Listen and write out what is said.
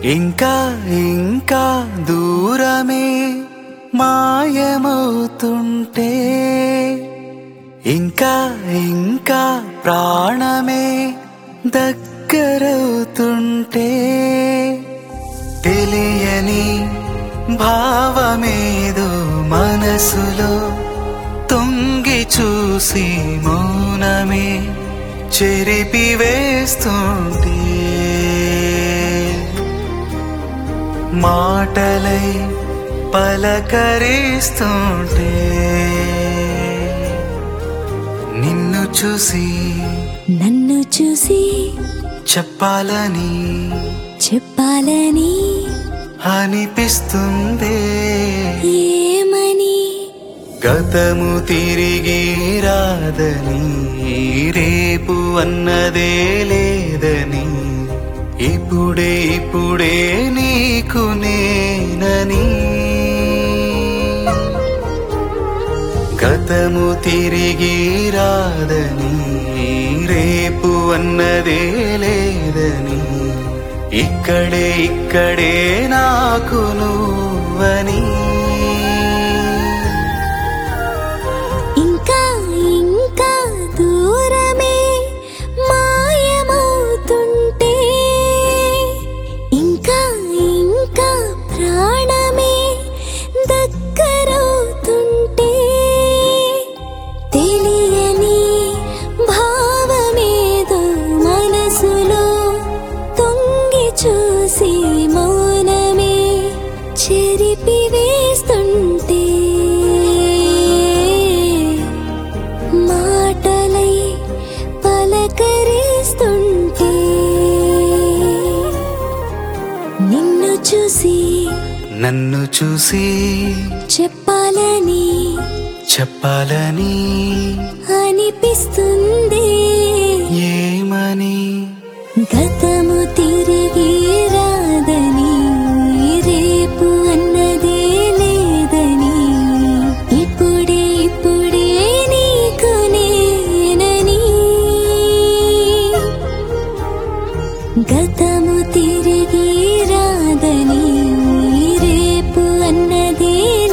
ఇంకా ఇంకా దూరమే మాయమవుతుంటే ఇంకా ఇంకా ప్రాణమే దగ్గరవుతుంటే తెలియని భావమేదో మనసులో తొంగి చూసి మౌనమే చెరిపి వేస్తుంటే మాటలై పలకరిస్తుంటే నిన్ను చూసి నన్ను చూసి చెప్పాలని చెప్పాలని అనిపిస్తుందే ఏమని గతము తిరిగి రాదని రేపు అన్నదే లేదని ఇప్పుడే ఇప్పుడే నీకు నేనని గతము తిరిగి రాదని రేపు అన్నదే లేదని ఇక్కడే ఇక్కడే నాకు నువ్వని ఇంకా ఇంకా దూరమే మాయమవుతుంటే ఇంకా ఇంకా ప్రాణమే దగ్గరవుతుంటే తెలియని భావమేదో మనసులో తొంగి చూసి మౌనమే చెరిపి వేస్తుంటే మాటలై పలకరిస్తుంటే నిన్ను చూసి నన్ను చూసి చెప్పాలని చెప్పాలని అనిపిస్తుంది ఏమని గతము తిరిగి రాదని రేపు అన్నదే లేదని ఇప్పుడే ఇప్పుడే నీకు నేనని గతము తిరిగి రాదని రేపు అన్నదే